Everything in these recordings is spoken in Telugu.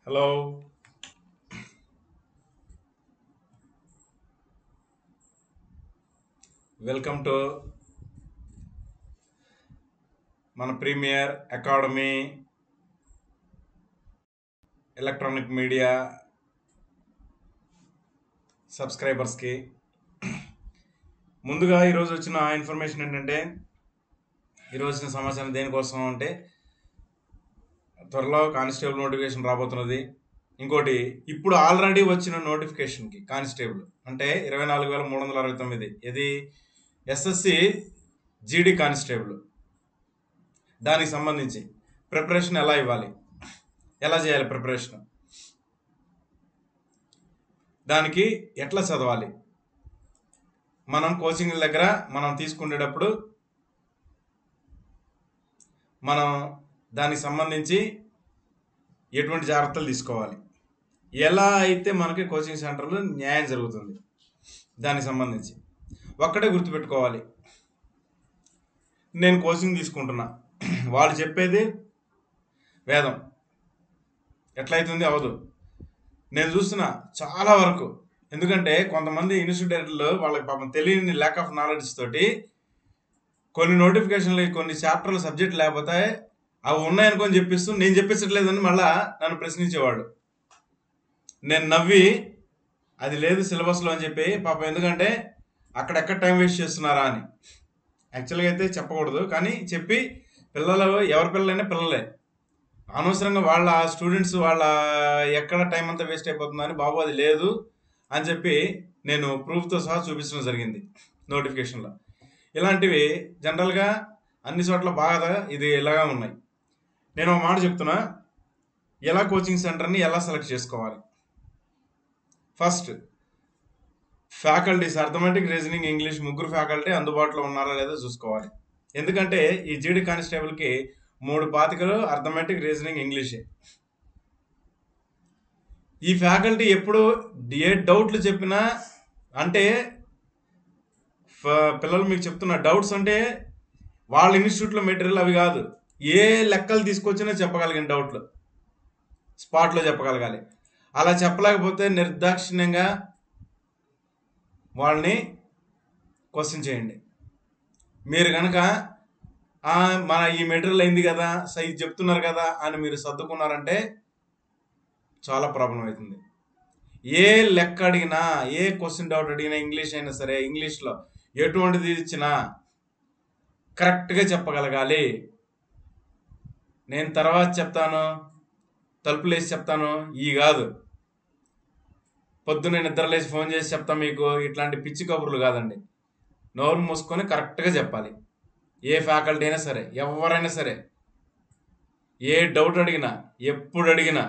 Hello. వెల్కమ్ టు మన ప్రీమియర్ అకాడమీ ఎలక్ట్రానిక్ మీడియా సబ్స్క్రైబర్స్కి ముందుగా ఈరోజు వచ్చిన ఇన్ఫర్మేషన్ ఏంటంటే ఈరోజు వచ్చిన సమాచారం దేనికోసం అంటే త్వరలో కానిస్టేబుల్ నోటిఫికేషన్ రాబోతున్నది ఇంకోటి ఇప్పుడు ఆల్రెడీ వచ్చిన నోటిఫికేషన్కి కానిస్టేబుల్ అంటే ఇరవై నాలుగు వేల మూడు వందల అరవై తొమ్మిది ఇది ఎస్ఎస్సి జీడీ కానిస్టేబుల్ దానికి సంబంధించి ప్రిపరేషన్ ఎలా ఇవ్వాలి ఎలా చేయాలి ప్రిపరేషన్ దానికి ఎట్లా చదవాలి మనం కోచింగ్ దగ్గర మనం తీసుకునేటప్పుడు మనం దానికి సంబంధించి ఎటువంటి జాగ్రత్తలు తీసుకోవాలి ఎలా అయితే మనకి కోచింగ్ సెంటర్లో న్యాయం జరుగుతుంది దానికి సంబంధించి ఒక్కటే గుర్తుపెట్టుకోవాలి నేను కోచింగ్ తీసుకుంటున్నా వాళ్ళు చెప్పేది వేదం ఎట్లయితుంది అవదు నేను చూస్తున్నా చాలా వరకు ఎందుకంటే కొంతమంది ఇన్స్టిట్యూటర్లు వాళ్ళకి పాపం తెలియని ల్యాక్ ఆఫ్ నాలెడ్జ్ తోటి కొన్ని నోటిఫికేషన్లు కొన్ని చాప్టర్లు సబ్జెక్ట్ లేకపోతే అవి ఉన్నాయనుకొని చెప్పిస్తూ నేను చెప్పించట్లేదని మళ్ళా నన్ను ప్రశ్నించేవాడు నేను నవ్వి అది లేదు సిలబస్లో అని చెప్పి పాపం ఎందుకంటే అక్కడెక్కడ టైం వేస్ట్ చేస్తున్నారా అని యాక్చువల్గా అయితే చెప్పకూడదు కానీ చెప్పి పిల్లలు ఎవరి పిల్లలైనా పిల్లలే అనవసరంగా వాళ్ళ స్టూడెంట్స్ వాళ్ళ ఎక్కడ టైం అంతా వేస్ట్ అయిపోతుందో అని బాబు అది లేదు అని చెప్పి నేను ప్రూఫ్తో సహా చూపించడం జరిగింది నోటిఫికేషన్లో ఇలాంటివి జనరల్గా అన్ని చోట్ల బాగా ఇది ఇలాగా ఉన్నాయి నేను ఒక మాట చెప్తున్నా ఎలా కోచింగ్ సెంటర్ని ఎలా సెలెక్ట్ చేసుకోవాలి first faculties arithmetic reasoning English ముగ్గురు ఫ్యాకల్టీ అందుబాటులో ఉన్నారా లేదా చూసుకోవాలి ఎందుకంటే ఈ జీడి కానిస్టేబుల్కి మూడు పాతికలు అర్థమెటిక్ రీజనింగ్ ఇంగ్లీషే ఈ ఫ్యాకల్టీ ఎప్పుడు ఏ డౌట్లు చెప్పినా అంటే ఫ- పిల్లలు మీకు చెప్తున్న డౌట్స్ అంటే వాళ్ళ ఇన్స్టిట్యూట్లో మెటీరియల్ అవి కాదు ఏ లెక్కలు తీసుకొచ్చినా చెప్పగలిగిన డౌట్లు స్పాట్లో చెప్పగలగాలి అలా చెప్పలేకపోతే నిర్దాక్షిణ్యంగా వాళ్ళని క్వశ్చన్ చేయండి మీరు కనుక "ఆ, మన ఈ మెటీరియల్ అయింది కదా సైజ్ చెప్తున్నారు కదా అని మీరు సర్దుకున్నారంటే చాలా ప్రాబ్లం అవుతుంది ఏ లెక్క అడిగినా ఏ క్వశ్చన్ డౌట్ అడిగినా ఇంగ్లీష్ అయినా సరే ఇంగ్లీష్లో ఎటువంటిది ఇచ్చినా కరెక్ట్గా చెప్పగలగాలి నేను తర్వాత చెప్తాను తలుపులు వేసి చెప్తాను ఈ కాదు పొద్దున్న నిద్రలేసి ఫోన్ చేసి చెప్తా మీకు ఇట్లాంటి పిచ్చి కబుర్లు కాదండి నోరు మూసుకొని కరెక్ట్గా చెప్పాలి ఏ ఫ్యాకల్టీ అయినా సరే ఎవరైనా సరే ఏ డౌట్ అడిగినా ఎప్పుడు అడిగినా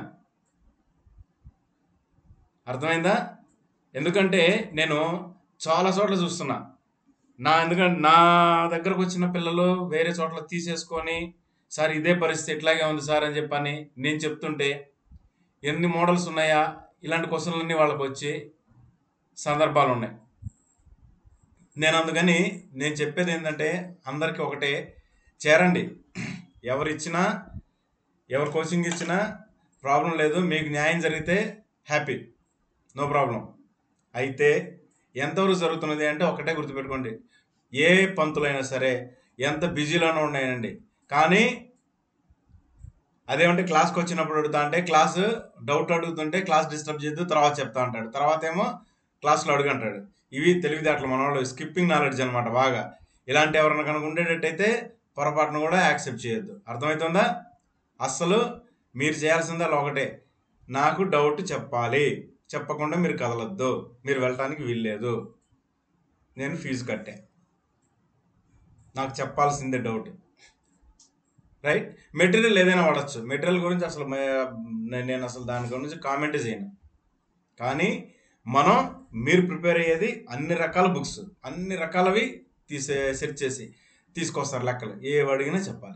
అర్థమైందా ఎందుకంటే నేను చాలా చోట్ల చూస్తున్నా నా ఎందుకంటే నా దగ్గరకు వచ్చిన పిల్లలు వేరే చోట్ల తీసేసుకొని సార్ ఇదే పరిస్థితి ఇట్లాగే ఉంది సార్ అని చెప్పని నేను చెప్తుంటే ఎన్ని మోడల్స్ ఉన్నాయా ఇలాంటి క్వశ్చన్లన్నీ వాళ్ళకి వచ్చి సందర్భాలు ఉన్నాయి నేను అందుకని నేను చెప్పేది ఏంటంటే అందరికీ ఒకటే చేరండి ఎవరు ఇచ్చినా ఎవరు కోచింగ్ ఇచ్చినా ప్రాబ్లం లేదు మీకు న్యాయం జరిగితే హ్యాపీ నో ప్రాబ్లం అయితే ఎంతవరకు జరుగుతున్నది అంటే ఒకటే గుర్తుపెట్టుకోండి ఏ పంతులైనా సరే ఎంత బిజీలోనే ఉన్నాయండి కానీ అదేమంటే క్లాస్కి వచ్చినప్పుడు అడుగుతా అంటే క్లాస్ డౌట్ అడుగుతుంటే క్లాస్ డిస్టర్బ్ చేయొద్దు తర్వాత చెప్తా అంటాడు తర్వాత ఏమో క్లాస్లో అడుగంటాడు ఇవి తెలివితేటలు మన వాళ్ళు స్కిప్పింగ్ నాలెడ్జ్ అనమాట బాగా ఇలాంటి ఎవరైనా కనుక ఉండేటట్టయితే పొరపాటును కూడా యాక్సెప్ట్ చేయొద్దు అర్థమవుతుందా అస్సలు మీరు చేయాల్సిందల్లా ఒకటే నాకు డౌట్ చెప్పాలి చెప్పకుండా మీరు కదలొద్దు మీరు వెళ్ళటానికి వీల్లేదు నేను ఫీజు కట్టే నాకు చెప్పాల్సిందే డౌట్ రైట్ మెటీరియల్ ఏదైనా వాడచ్చు మెటీరియల్ గురించి అసలు మే- నే- నేను అసలు దాని గురించి కామెంట్ చేయను కానీ మనం మీరు ప్రిపేర్ అయ్యేది అన్ని రకాల బుక్స్ అన్ని రకాలవి తీసే సెర్చ్ చేసి తీసుకొస్తారు లెక్కలు ఏ అడిగినా చెప్పాలి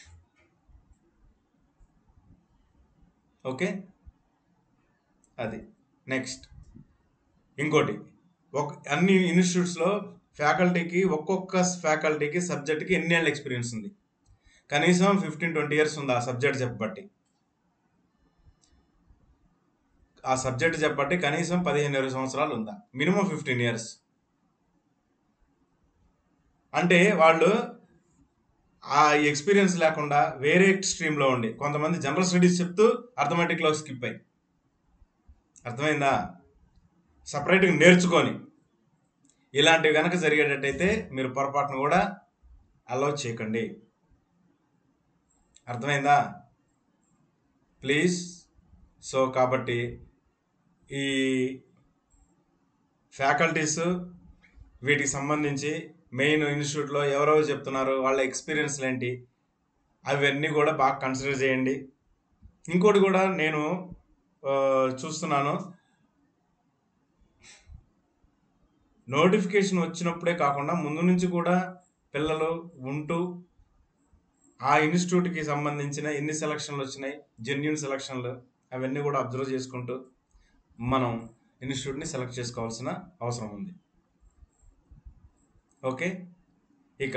ఓకే అది నెక్స్ట్ ఇంకోటి ఒక అన్ని ఇన్స్టిట్యూట్స్లో ఫ్యాకల్టీకి ఒక్కొక్క ఫ్యాకల్టీకి సబ్జెక్ట్కి ఎన్ని ఏళ్ళ ఎక్స్పీరియన్స్ ఉంది కనీసం ఫిఫ్టీన్ ట్వంటీ ఇయర్స్ ఉంది ఆ సబ్జెక్ట్ చెప్పబట్టి ఆ సబ్జెక్ట్ చెప్పబట్టి కనీసం పదిహేను ఇరవై సంవత్సరాలు ఉందా మినిమం ఫిఫ్టీన్ ఇయర్స్ అంటే వాళ్ళు ఆ ఎక్స్పీరియన్స్ లేకుండా వేరే స్ట్రీమ్లో ఉండి కొంతమంది జనరల్ స్టడీస్ చెప్తూ అర్థమెటిక్లో స్కిప్ అయ్యి అర్థమైందా సపరేట్గా నేర్చుకొని ఇలాంటివి కనుక జరిగేటట్టయితే మీరు పొరపాటును కూడా అలౌ చేయకండి అర్థమైందా ప్లీజ్ సో కాబట్టి ఈ ఫ్యాకల్టీస్ వీటికి సంబంధించి మెయిన్ ఇన్స్టిట్యూట్లో ఎవరెవరు చెప్తున్నారు వాళ్ళ ఎక్స్పీరియన్స్లు ఏంటి అవన్నీ కూడా బాగా కన్సిడర్ చేయండి ఇంకోటి కూడా నేను ఆ, చూస్తున్నాను నోటిఫికేషన్ వచ్చినప్పుడే కాకుండా ముందు నుంచి కూడా పిల్లలు ఉంటూ ఆ ఇన్స్టిట్యూట్కి సంబంధించిన ఎన్ని సెలక్షన్లు వచ్చినాయి జెన్యున్ సెలక్షన్లు అవన్నీ కూడా అబ్జర్వ్ చేసుకుంటూ మనం ఇన్స్టిట్యూట్ని సెలెక్ట్ చేసుకోవాల్సిన అవసరం ఉంది ఓకే ఇక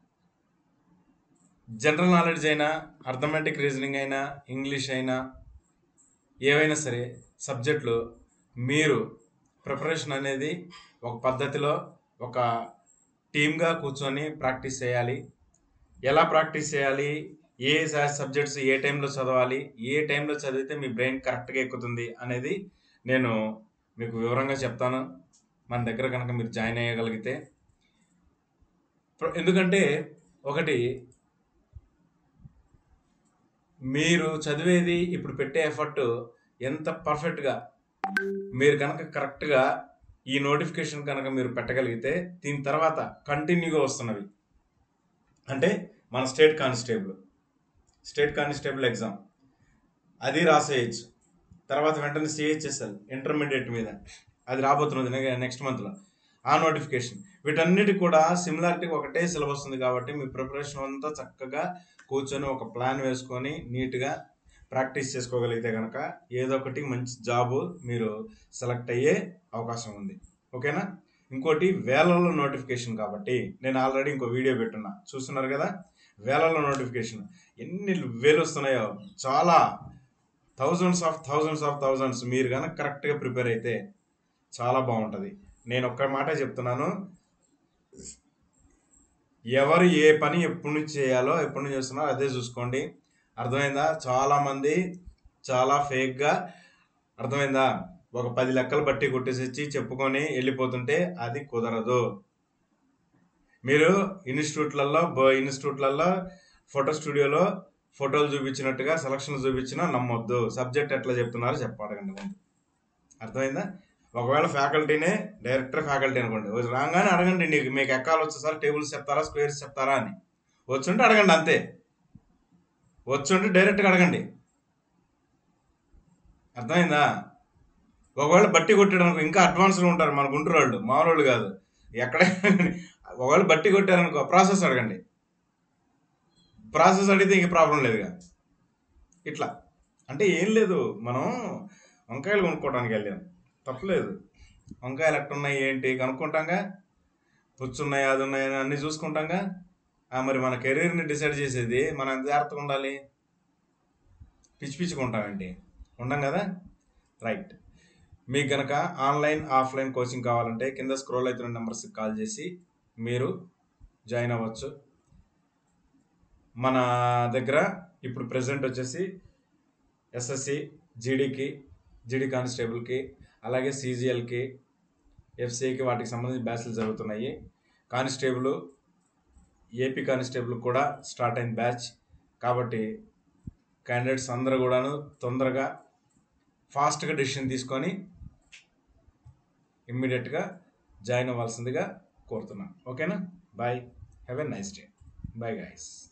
జనరల్ నాలెడ్జ్ అయినా అర్థమెటిక్ రీజనింగ్ అయినా ఇంగ్లీష్ అయినా ఏవైనా సరే సబ్జెక్టులు మీరు ప్రిపరేషన్ అనేది ఒక పద్ధతిలో ఒక టీమ్గా కూర్చొని ప్రాక్టీస్ చేయాలి ఎలా ప్రాక్టీస్ చేయాలి ఏ సబ్జెక్ట్స్ ఏ టైంలో చదవాలి ఏ టైంలో చదివితే మీ బ్రెయిన్ కరెక్ట్గా ఎక్కుతుంది అనేది నేను మీకు వివరంగా చెప్తాను మన దగ్గర కనుక మీరు జాయిన్ అయ్యగలిగితే ప్ర- ఎందుకంటే ఒకటి మీరు చదివేది ఇప్పుడు పెట్టే ఎఫర్ట్ ఎంత పర్ఫెక్ట్గా మీరు కనుక కరెక్ట్గా ఈ నోటిఫికేషన్ కనుక మీరు పెట్టగలిగితే దీని తర్వాత కంటిన్యూగా వస్తున్నవి అంటే మన state constable state constable exam అది రాసేయచ్చు తర్వాత వెంటనే సిహెచ్ఎస్ఎల్ ఇంటర్మీడియట్ మీద అది రాబోతున్నది నెక్స్ట్ మంత్లో ఆ నోటిఫికేషన్ వీటన్నిటి కూడా సిమిలారిటీ ఒకటే సిలబస్ ఉంది కాబట్టి మీ ప్రిపరేషన్ అంతా చక్కగా కూర్చొని ఒక ప్లాన్ వేసుకొని నీట్గా ప్రాక్టీస్ చేసుకోగలిగితే కనుక ఏదో ఒకటి మంచి జాబు మీరు సెలెక్ట్ అయ్యే అవకాశం ఉంది ఓకేనా ఇంకోటి వేలలో నోటిఫికేషన్ కాబట్టి నేను ఆల్రెడీ ఇంకో వీడియో పెట్టున్నా చూస్తున్నారు కదా వేలలో నోటిఫికేషన్ ఎన్ని వేలు వస్తున్నాయో చాలా thousands of thousands of thousands మీరు కనుక కరెక్ట్గా ప్రిపేర్ అయితే చాలా బాగుంటుంది నేను ఒక్క మాట చెప్తున్నాను ఎవరు ఏ పని ఎప్పటి నుంచి చేయాలో ఎప్పటి నుంచి చేస్తున్నారో అదే చూసుకోండి అర్థమైందా చాలామంది చాలా ఫేక్గా అర్థమైందా ఒక పది లెక్కలు బట్టి కొట్టేసి చెప్పుకొని వెళ్ళిపోతుంటే అది కుదరదు మీరు ఇన్స్టిట్యూట్లలో బ- ఇన్స్టిట్యూట్లలో ఫోటో స్టూడియోలో ఫోటోలు చూపించినట్టుగా సెలక్షన్లు చూపించినా నమ్మొద్దు సబ్జెక్ట్ ఎట్లా చెప్తున్నారో చెప్పడకండి ముందు అర్థమైందా ఒకవేళ ఫ్యాకల్టీనే డైరెక్టర్ ఫ్యాకల్టీ అనుకోండి వచ్చి రాగానే అడగండి నీకు మీకు ఎక్కాలు వచ్చే సార్ టేబుల్స్ చెప్తారా స్క్వేర్స్ చెప్తారా అని వచ్చుంటే అడగండి అంతే వచ్చుంటే డైరెక్ట్గా అడగండి అర్థమైందా ఒకవేళ బట్టి కొట్టాడనుకో ఇంకా అడ్వాన్స్గా ఉంటారు మన గుంటూరు వాళ్ళు మామూలు వాళ్ళు కాదు ఎక్కడైనా కానీ ఒకవేళ బట్టి కొట్టారనుకో ప్రాసెస్ అడగండి ప్రాసెస్ అడిగితే ఇంక ప్రాబ్లం లేదుగా ఇట్లా అంటే ఏం లేదు మనం వంకాయలు కొనుక్కోవడానికి వెళ్ళాం తప్పలేదు వంకాయలు ఎట్టున్నాయి ఏంటి కనుక్కుంటాంగా పుచ్చున్నాయి అది ఉన్నాయి అని అన్నీ చూసుకుంటాంగా ఆ మరి మన కెరీర్ని డిసైడ్ చేసేది మనం ఎంత జాగ్రత్తగా ఉండాలి పిచ్చి పిచ్చిగా ఉంటామండి ఉండం కదా రైట్ మీకు గనక ఆన్లైన్ ఆఫ్లైన్ కోచింగ్ కావాలంటే కింద స్క్రోల్ అవుతున్న నెంబర్స్కి కాల్ చేసి మీరు జాయిన్ అవ్వచ్చు మన దగ్గర ఇప్పుడు ప్రెసెంట్ వచ్చేసి ఎస్ఎస్సి జీడీకి జీడీ కానిస్టేబుల్కి అలాగే సీజీఎల్కి ఎఫ్సీకి వాటికి సంబంధించి బ్యాచ్లు జరుగుతున్నాయి కానిస్టేబుల్ ఏపీ కానిస్టేబుల్ కూడా స్టార్ట్ అయిన బ్యాచ్ కాబట్టి క్యాండిడేట్స్ అందరూ కూడాను తొందరగా ఫాస్ట్గా డెసిషన్ తీసుకొని ఇమ్మీడియట్గా జాయిన్ అవ్వాల్సిందిగా కోరుతున్నాను ఓకేనా bye have a nice day bye guys